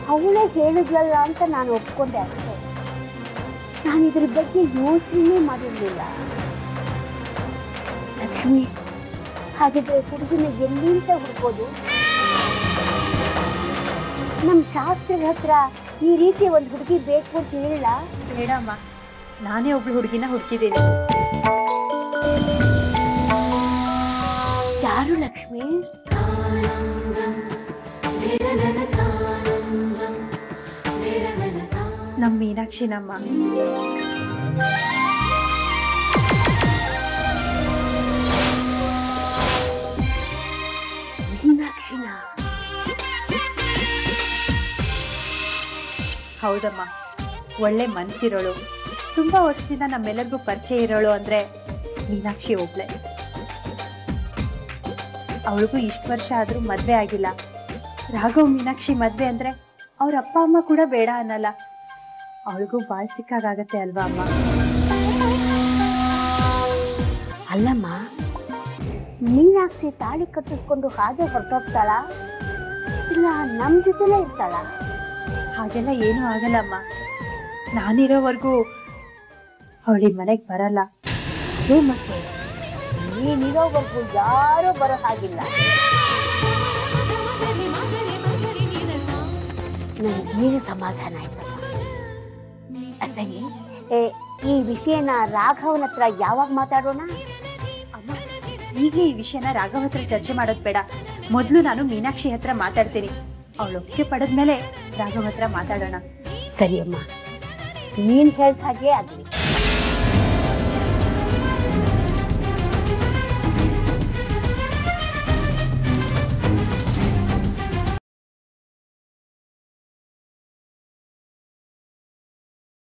ಅವಳೇ ಹೇಳಿದ್ಲಲ್ಲ ಅಂತ ನಾನು ಒಪ್ಕೊಂಡೆ ಅಷ್ಟೇ ನಾನು ಇದ್ರ ಬಗ್ಗೆ ಯೋಚನೆ ಮಾಡಿರಲಿಲ್ಲ ಲಕ್ಷ್ಮಿ ಹಾಗಿದ್ರೆ ಹುಡುಗಿನ ಎಲ್ಲಿಂದ ಹುಡ್ಬೋದು ನಮ್ಮ ಶಾಸ್ತ್ರದ ಹತ್ರ ಈ ರೀತಿ ಒಂದು ಹುಡುಗಿ ಬೇಕು ಅಂತ ಹೇಳಿಲ್ಲ ಬೇಡಮ್ಮ ನಾನೇ ಒಬ್ಳು ಹುಡುಗಿನ ಹುಡುಕಿದ್ದೀನಿ ಯಾರು ಲಕ್ಷ್ಮಿ ನಮ್ಮ ಮೀನಾಕ್ಷಿನಮ್ಮ ಮೀನಾಕ್ಷಿನ ಹೌದಮ್ಮ ಒಳ್ಳೆ ಮನ್ಸಿರೋಳು ತುಂಬಾ ವರ್ಷದಿಂದ ನಮ್ಮೆಲ್ಲರಿಗೂ ಪರಿಚಯ ಇರೋಳು ಅಂದ್ರೆ ಮೀನಾಕ್ಷಿ ಒಬ್ಳೆ ಅವಳಿಗೂ ಇಷ್ಟು ವರ್ಷ ಆದ್ರೂ ಮದ್ವೆ ಆಗಿಲ್ಲ ರಾಘವ್ ಮೀನಾಕ್ಷಿ ಮದ್ವೆ ಅಂದ್ರೆ ಅವ್ರ ಅಪ್ಪ ಅಮ್ಮ ಕೂಡ ಬೇಡ ಅನ್ನಲ್ಲ ಅವಳಿಗೂ ಬಾಳ್ ಸಿಕ್ಕಾಗತ್ತೆ ಅಲ್ವಾ ಅಮ್ಮ ಅಲ್ಲಮ್ಮ ಮೀನಾಕ್ಷಿ ತಾಳಿ ಕಟ್ಟಿಸ್ಕೊಂಡು ಹಾಗೆ ಹೊರಟೋಗ್ತಾಳ ಇಲ್ಲ ನಮ್ಮ ಜೊತೆಲೇ ಇರ್ತಾಳ ಹಾಗೆಲ್ಲ ಏನೂ ಆಗಲ್ಲಮ್ಮ ನಾನಿರೋವರೆಗೂ ಅವಳಿ ಮನೆಗೆ ಬರಲ್ಲ ಅದೇ ಮತ್ತೆ ನೀನಿರೋವರೆಗೂ ಯಾರೂ ಬರೋ ಹಾಗಿಲ್ಲ ನನಗೇನು ಸಮಾಧಾನ ಆಯ್ತಮ್ಮ ಅಸಲಿ ಈ ವಿಷಯನ ರಾಘವನ ಹತ್ರ ಯಾವಾಗ ಮಾತಾಡೋಣ ಅಮ್ಮ ಈಗಲೇ ಈ ವಿಷಯನ ರಾಘವ್ ಹತ್ರ ಚರ್ಚೆ ಮಾಡೋದು ಬೇಡ ಮೊದಲು ನಾನು ಮೀನಾಕ್ಷಿ ಹತ್ರ ಮಾತಾಡ್ತೀನಿ ಅವಳು ಒಪ್ಪಿಗೆ ಪಡೆದ್ಮೇಲೆ ರಾಘವ್ ಹತ್ರ ಮಾತಾಡೋಣ ಸರಿ ಅಮ್ಮ ನೀನ್ ಹೇಳ್ದ ಹಾಗೆ ಆಗ್ಲಿ